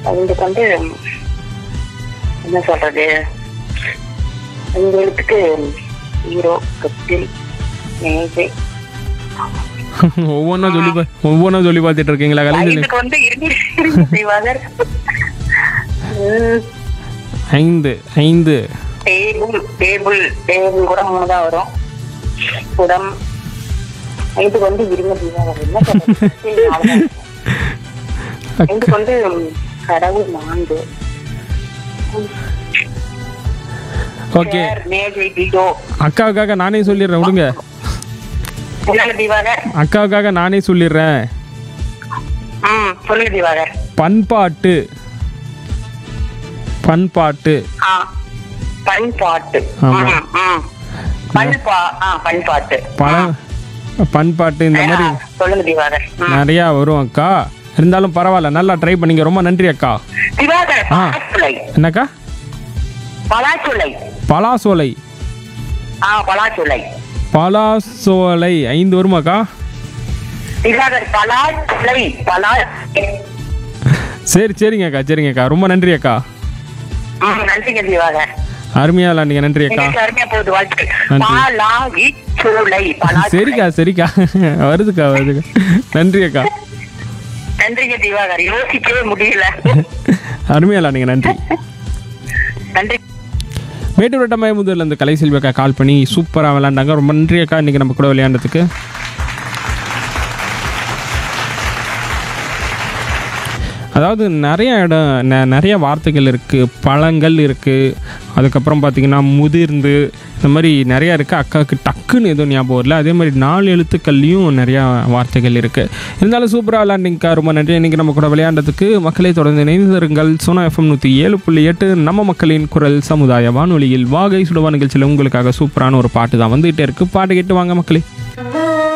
ஐந்துக்கு வந்து என்ன சொல்றது ஐந்து எழுத்துக்கு ஹீரோ கட்டில் மேஜை ஒவ்வொன்றா சொல்லி பா ஒவ்வொன்றா சொல்லி பார்த்துட்டு இருக்கீங்களா கலைஞர் ஐந்துக்கு வந்து இறுதி செய்வாங்க ஐந்து ஐந்து டேபிள் டேபிள் டேபிள் கூட மூணு தான் வரும் குடம் ஐந்துக்கு வந்து இருங்க தீபாவளி என்ன சொல்றது நாலு தான். ஐந்துக்கு வந்து கடவுள் நான்கு ஓகே சேர், மேஜை டிடோ அக்காவுக்காக நானே சொல்லிடுறேன் விடுங்க என்னங்க தீபாகர் அக்காவுக்காக நானே சொல்லிடுறேன் ம் சொல்லுங்க தீபாகர் பண்பாட்டு பண்பாட்டு ஆ பண்பாட்டு ஆமா. ம், ம். பண்பா ஆ பண்பாட்டு பல பண்பாட்டு இந்த மாதிரி ஆ, சொல்லுங்க தீபாகர் ம். நிறையா வரும் அக்கா இருந்தாலும் பரவாயில்ல நல்லா ட்ரை பண்ணீங்க ரொம்ப நன்றி அக்கா திவாகர் ஆ. பலாச்சுளை என்னக்கா பலாச்சுளை பலாசோலை ஆ பலாச்சுளை பலாசோலை ஐந்து வருமாக்கா திவாகர் பலாச்சுளை பலா சரி சரிங்க அக்கா சரிங்க அக்கா ரொம்ப நன்றி அக்கா ம், நன்றிங்க திவாகர் அருமையா விளாண்டீங்க நன்றி அக்கா இன்னைக்கு அருமையா போகுது வாழ்த்து நன்றி. பாலா இச்சுளை பலா சரிக்கா சரிக்கா வருதுக்கா வருதுக்கா நன்றி அக்கா நன்றிங்க திவாகர் யோசிக்கவே முடியல அருமையா விளாண்டீங்க நன்றி நன்றி மேட்டூர் வட்டமாய முதல்ல இந்த கலை செல்வி அக்கா கால் பண்ணி சூப்பராக விளாண்டாங்க ரொம்ப நன்றி அக்கா இன்னைக்கு நம்ம கூட விளையாண்டதுக்கு அதாவது நிறைய இடம் ந- நிறைய வார்த்தைகள் இருக்குது பழங்கள் இருக்குது அதுக்கப்புறம் பார்த்திங்கன்னா முதிர்ந்து இந்த மாதிரி நிறையா இருக்குது அக்காவுக்கு டக்குன்னு எதுவும் ஞாபகம் வரல அதே மாதிரி நாலு எழுத்துக்கள்லையும் நிறையா வார்த்தைகள் இருக்குது இருந்தாலும் சூப்பராக விளாண்டிங்கக்கா ரொம்ப நன்றி இன்றைக்கி நம்ம கூட விளையாண்டதுக்கு மக்களை தொடர்ந்து இணைந்திருங்கள் சோனா எஃப்எம் நூற்றி ஏழு புள்ளி எட்டு நம்ம மக்களின் குரல் சமுதாய வானொலியில் வாகை சுடுவா நிகழ்ச்சியில் உங்களுக்காக சூப்பரான ஒரு பாட்டு தான் வந்துகிட்டே இருக்குது பாட்டு கேட்டு வாங்க மக்களே